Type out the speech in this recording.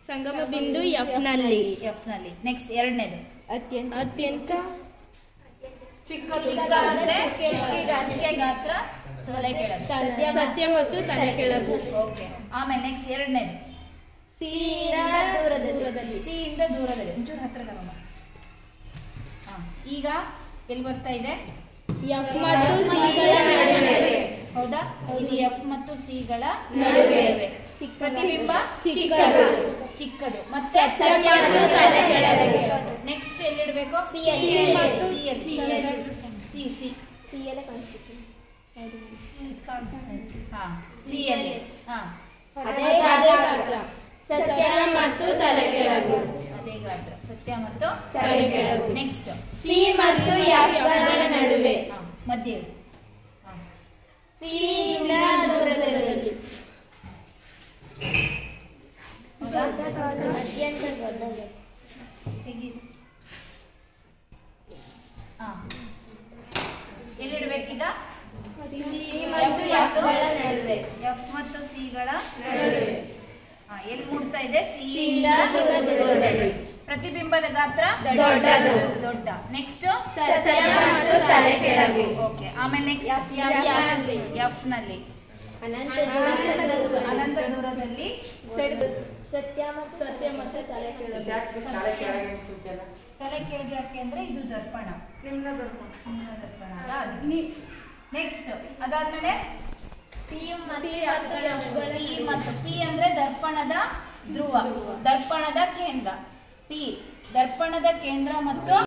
ಸಂಗಮ ಬಿಂದು ಎಫ್ ನಲ್ಲಿ ಎಫ್ ನಲ್ಲಿ ನೆಕ್ಸ್ಟ್ ಎರಡನೇದು ಅತ್ಯಂತ ಅತ್ಯಂತ ಚಿಕ್ಕ ಮತ್ತೆ ಚಿಕ್ಕ ಗಾತ್ರ ತಲೆ ಕೆಳಗೆ ಸತ್ಯ ಮತ್ತು ತಲೆ ಕೆಳಗು ಓಕೆ ಆಮೇಲೆ ನೆಕ್ಸ್ಟ್ ಎರಡನೇದು ದೂರದಲ್ಲಿ ಸಿ ಇಂದ ದೂರದಲ್ಲಿ ಒಂಚೂರು ಹತ್ರ ತಗೊಂಬ ಹಾ ಈಗ ಎಲ್ಲಿ ಬರ್ತಾ ಇದೆ ಎಫ್ ಮತ್ತು ಸಿಗಳ ನಡುವೆ ಹೌದಾ ಇದು ಎಫ್ ಮತ್ತು ಸಿಗಳ ನಡುವೆ. ಪ್ರತಿಬಿಂಬ ಚಿಕ್ಕದು ಚಿಕ್ಕದು ಮತ್ತೆ ಸತ್ಯ ಮತ್ತು ತಲೆ ಕೆಳಗೆ ನೆಕ್ಸ್ಟ್ ಎಲ್ಲಿಡ್ಬೇಕು ಸಿ ಮತ್ತು ಸಿ ಸಿ ಸಿ ಸಿ ಹಾ ಸಿ ಅಲ್ಲಿ ಹಾ ಅದೇ ಗಾತ್ರ ಸತ್ಯ ಮತ್ತು ತಲೆ ಕೆಳಗು ಅದೇ ಗಾತ್ರ ಸತ್ಯ ಮತ್ತು ತಲೆ ಕೆಳಗು ನೆಕ್ಸ್ಟ್ ಸಿ ಮತ್ತು ಎಫ್ ಗಳ ನಡುವೆ ಮಧ್ಯೆ ಇಡು. ಹಾ. ಸಿ ಇಂದ ದೂರದಲ್ಲಿ ಹೌದಾ? ಅತ್ಯಂತ ದೊಡ್ಡದು ತೆಗೀರಿ. ಹಾ. ಎಲ್ಲಿಡ್ಬೇಕೀಗ ಮತ್ತು ಎಫ್ ಗಳ ನಡುವೆ ಎಫ್ ಮತ್ತು ಸಿಗಳ ಹಾ, ಎಲ್ಲಿ ಮೂಡ್ತಾ ಇದೆ ಸಿ ಸಿ ಇಂದ ದೂರದಲ್ಲಿ ಪ್ರತಿಬಿಂಬದ ಗಾತ್ರ ದೊಡ್ಡದು. ದೊಡ್ಡ ನೆಕ್ಸ್ಟ್ ಸತ್ಯ ಮತ್ತು ತಲೆ ಕೆಳಗು ಓಕೆ ಆಮೇಲೆ ನೆಕ್ಸ್ಟ್ ಎಫ್ ನಲ್ಲಿ ಅನಂತ ಅನಂತ ದೂರದಲ್ಲಿ ಸತ್ಯ ಮತ್ತು ಸತ್ಯ ಮತ್ತು ತಲೆ ಕೆಳಗು ತಲೆ ಕೆಳಗೆ ಯಾಕೆ ಅಂದ್ರೆ ಇದು ದರ್ಪಣ ನಿಮ್ನ ದರ್ಪಣ ನೆಕ್ಸ್ಟ್ ಅದಾದ್ಮೇಲೆ ಪಿ ಮತ್ತು ಎಫ್ ಗಳ ಪಿ ಮತ್ತು ಪಿ ಅಂದ್ರೆ ದರ್ಪಣದ ಧ್ರುವ ದರ್ಪಣದ ಕೇಂದ್ರ ಪಿ ದರ್ಪಣದ ಕೇಂದ್ರ ಮತ್ತು